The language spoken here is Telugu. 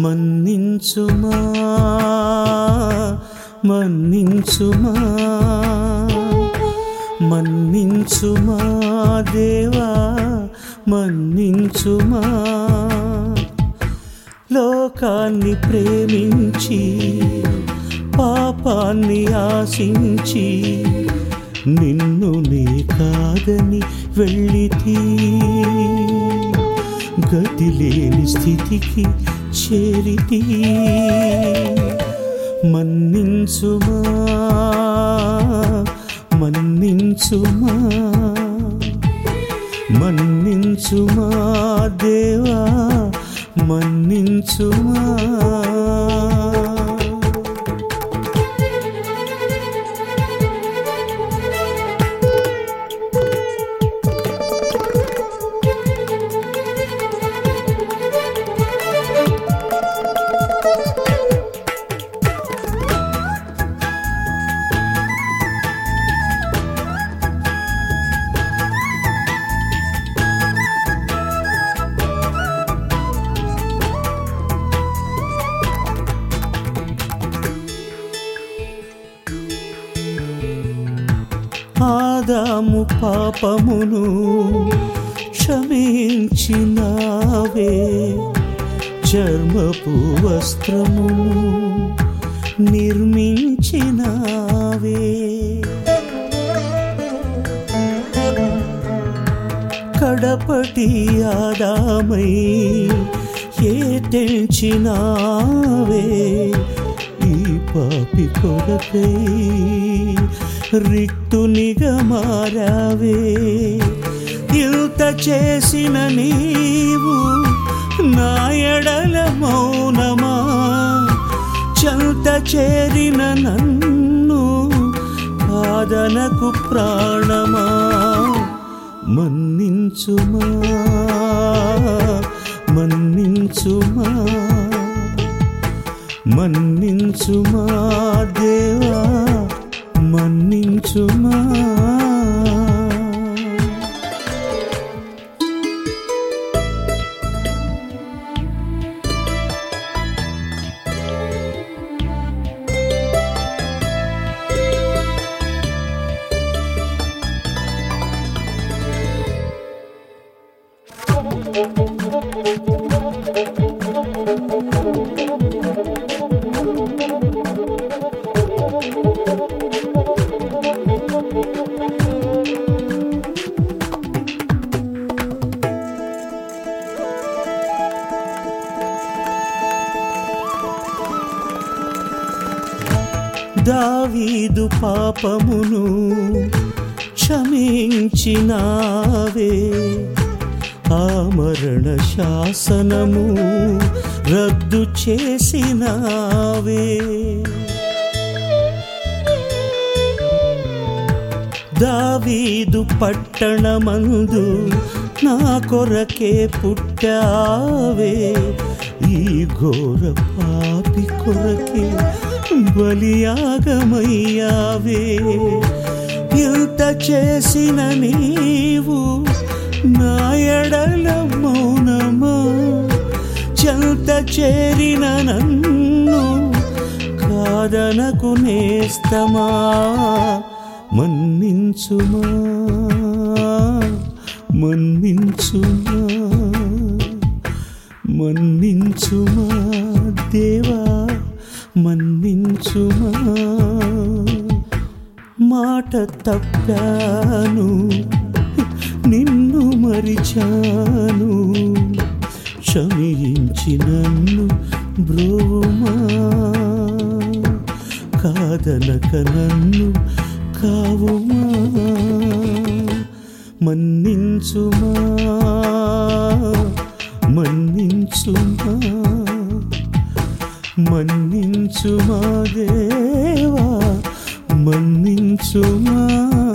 మన్నించుమా మన్నించుమా మన్నించుమా దేవా మన్నించుమా లోకాన్ని ప్రేమించి పాపాన్ని ఆశించి నిన్ను నే కాదని వెళ్ళితి గతి లేని స్థితికి చేరితి మన్నించుమా మన్నించుమా మన్నించుమా దేవా మన్నించుమా ఆదాము పాపమును క్షమించినావే చర్మపు వస్త్రమును నిర్మించినావే కడపటి ఆదామై ఏ తెంచినావే ఈ పాపి కొరకై రిక్తునిగా మారావే ఇంత చేసిన నీవు నా ఎడల మౌనమా చంత చేరిన నన్ను కాదనకు ప్రాణమా మన్నించుమా మన్నించుమా మన్నించుమా దేవా మన్నించుమా దావీదు పాపమును క్షమించినావే ఆ మరణ శాసనము రద్దు చేసినావే దావీదు పట్టణమందు నా కొరకే పుట్టావే ఈ ఘోర పాపి కొరకే బలియాగమయ్యావే ఇంత చేసిన నీవు నా ఎడల మౌనమా చెంత చేరిన నన్ను కాదనకు నేస్తమా మన్నించుమా మన్నించుమా మన్నించుమా దేవా మన్నించుమా మాట తప్పాను నిన్ను మరిచాను క్షమించి నన్ను బ్రోమా కాదనక నన్ను కావుమా మన్నించుమా మన్నించుమా మన్నించుమా దేవా మన్నించుమా